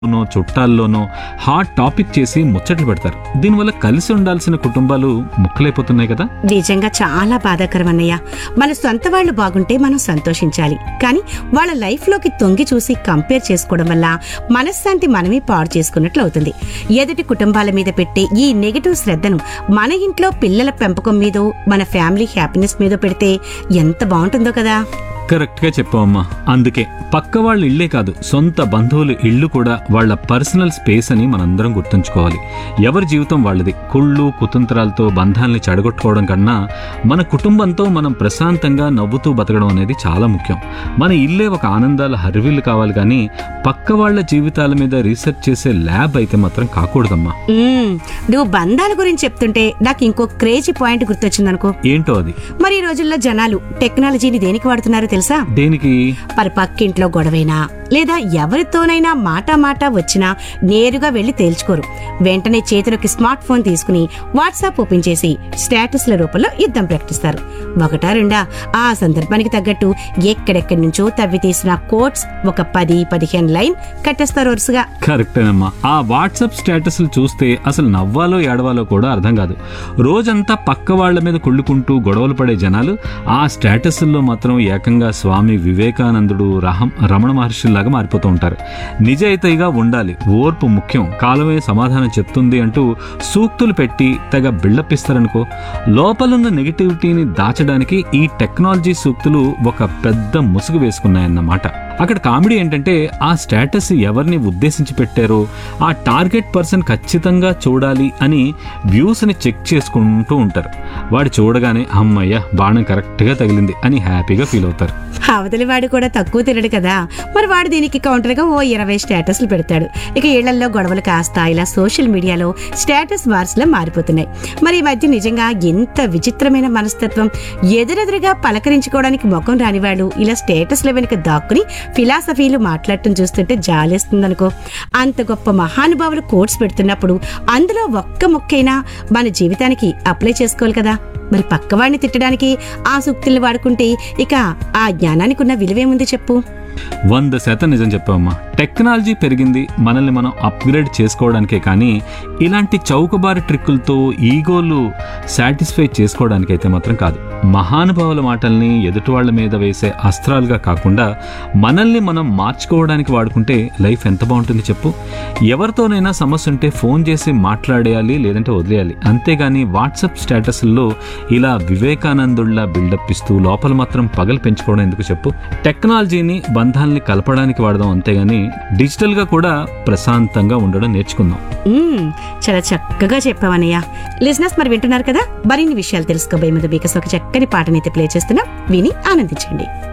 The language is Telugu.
నో చుట్టాల్లోనో హాట్ టాపిక్ చేసి ముచ్చట్లు పెడతారు దీనివల్ల కలిసి ఉండాల్సిన కుటుంబాలు ముక్కలైపోతున్నాయి కదా నిజంగా చాలా బాధాకరం అన్నయ్య మన సొంత వాళ్ళు బాగుంటే మనం సంతోషించాలి కానీ వాళ్ళ లైఫ్ లోకి తొంగి చూసి కంపేర్ చేసుకోవడం వల్ల మనశ్శాంతి మనమే పాడు చేసుకున్నట్లు అవుతుంది ఎదుటి కుటుంబాల మీద పెట్టే ఈ నెగటివ్ శ్రద్ధను మన ఇంట్లో పిల్లల పెంపకం మీదో మన ఫ్యామిలీ హ్యాపీనెస్ మీదో పెడితే ఎంత బాగుంటుందో కదా కరెక్ట్ గా చెప్పావమ్మా అందుకే పక్క వాళ్ళ ఇళ్లే కాదు సొంత బంధువుల ఇళ్ళు కూడా వాళ్ళ పర్సనల్ స్పేస్ అని మనందరం గుర్తుంచుకోవాలి ఎవరి జీవితం వాళ్ళది కుళ్ళు కుతంత్రాలతో బంధాల్ని చెడగొట్టుకోవడం కన్నా మన కుటుంబంతో మనం ప్రశాంతంగా నవ్వుతూ బతకడం అనేది చాలా ముఖ్యం మన ఇల్లే ఒక ఆనందాల హరివిల్లు కావాలి కానీ పక్క వాళ్ళ జీవితాల మీద రీసెర్చ్ చేసే ల్యాబ్ అయితే మాత్రం కాకూడదమ్మా మ్మ్. నువ్వు బంధాల గురించి చెప్తుంటే నాకు ఇంకో క్రేజీ పాయింట్ గుర్తొచ్చిందనుకో ఏంటో అది మరి ఈ రోజుల్లో జనాలు టెక్నాలజీని దేనికి వాడుతున్నారో తెలుసా దేనికి మరి పక్కింట్లో గొడవైనా లేదా ఎవరితోనైనా మాట మాట వచ్చినా నేరుగా వెళ్లి తేల్చుకోరు వెంటనే చేతిలోకి స్మార్ట్ ఫోన్ తీసుకుని వాట్సాప్ ఓపెన్ చేసి స్టేటస్ల రూపంలో యుద్ధం ప్రకటిస్తారు ఒకటా రెండా ఆ సందర్భానికి తగ్గట్టు ఎక్కడెక్కడి నుంచో తవ్వి తీసిన కోట్స్ ఒక పది పదిహేను లైన్ కట్టేస్తారు వరుసగా కరెక్టేనమ్మా ఆ వాట్సాప్ స్టేటస్లు చూస్తే అసలు నవ్వాలో ఏడవాలో కూడా అర్థం కాదు రోజంతా పక్క వాళ్ళ మీద కుళ్ళుకుంటూ గొడవలు పడే జనాలు ఆ స్టేటస్ల్లో మాత్రం ఏకంగా స్వామి వివేకానందుడు రహం రమణ మహర్షిలాగా మారిపోతూ ఉంటారు నిజాయితీగా ఉండాలి ఓర్పు ముఖ్యం కాలమే సమాధానం చెప్తుంది అంటూ సూక్తులు పెట్టి తెగ బిల్డప్ ఇస్తారనుకో లోపలున్న నెగిటివిటీని దాచడానికి ఈ టెక్నాలజీ సూక్తులు ఒక పెద్ద ముసుగు వేసుకున్నాయన్నమాట అక్కడ కామెడీ ఏంటంటే ఆ స్టేటస్ ఎవరిని ఉద్దేశించి పెట్టారో ఆ టార్గెట్ పర్సన్ ఖచ్చితంగా చూడాలి అని వ్యూస్ని చెక్ చేసుకుంటూ ఉంటారు వాడు చూడగానే అమ్మయ్య బాణం కరెక్ట్గా తగిలింది అని హ్యాపీగా ఫీల్ అవుతారు అవతలి వాడు కూడా తక్కువ తినడు కదా మరి వాడు దీనికి కౌంటర్ గా ఓ ఇరవై స్టేటస్లు పెడతాడు ఇక ఇళ్లలో గొడవలు కాస్త ఇలా సోషల్ మీడియాలో స్టేటస్ వార్స్ లా మారిపోతున్నాయి మరి ఈ మధ్య నిజంగా ఎంత విచిత్రమైన మనస్తత్వం ఎదురెదురుగా పలకరించుకోవడానికి ముఖం రానివాడు ఇలా స్టేటస్ల వెనుక దాక్కుని ఫిలాసఫీలు మాట్లాడటం చూస్తుంటే జాలేస్తుందనుకో అంత గొప్ప మహానుభావులు కోట్స్ పెడుతున్నప్పుడు అందులో ఒక్క ముక్కైనా మన జీవితానికి అప్లై చేసుకోవాలి కదా మరి పక్కవాడిని తిట్టడానికి ఆ సూక్తుల్ని వాడుకుంటే ఇక ఆ జ్ఞానానికి ఉన్న విలువేముంది చెప్పు వంద శాతం నిజం చెప్పామమ్మా టెక్నాలజీ పెరిగింది మనల్ని మనం అప్గ్రేడ్ చేసుకోవడానికే కానీ ఇలాంటి చౌకబారి ట్రిక్కులతో ఈగోలు సాటిస్ఫై చేసుకోవడానికైతే మాత్రం కాదు మహానుభావుల మాటల్ని ఎదుటి వాళ్ళ మీద వేసే అస్త్రాలుగా కాకుండా మనల్ని మనం మార్చుకోవడానికి వాడుకుంటే లైఫ్ ఎంత బాగుంటుంది చెప్పు ఎవరితోనైనా సమస్య ఉంటే ఫోన్ చేసి మాట్లాడేయాలి లేదంటే వదిలేయాలి అంతేగాని వాట్సాప్ స్టేటస్ల్లో ఇలా వివేకానందుల్లా బిల్డప్ ఇస్తూ లోపల మాత్రం పగలు పెంచుకోవడం ఎందుకు చెప్పు టెక్నాలజీని బంధాల్ని కలపడానికి వాడదాం అంతేగాని డిజిటల్గా కూడా ప్రశాంతంగా ఉండడం నేర్చుకుందాం మ్మ్, చాలా చక్కగా చెప్పావన్నయ్య లిజినెస్ మరి వింటున్నారు కదా మరిన్ని విషయాలు తెలుసుకోబోయే ముందు మీకు ఒక చక్కని పాటనైతే ప్లే చేస్తున్నాం విని ఆనందించండి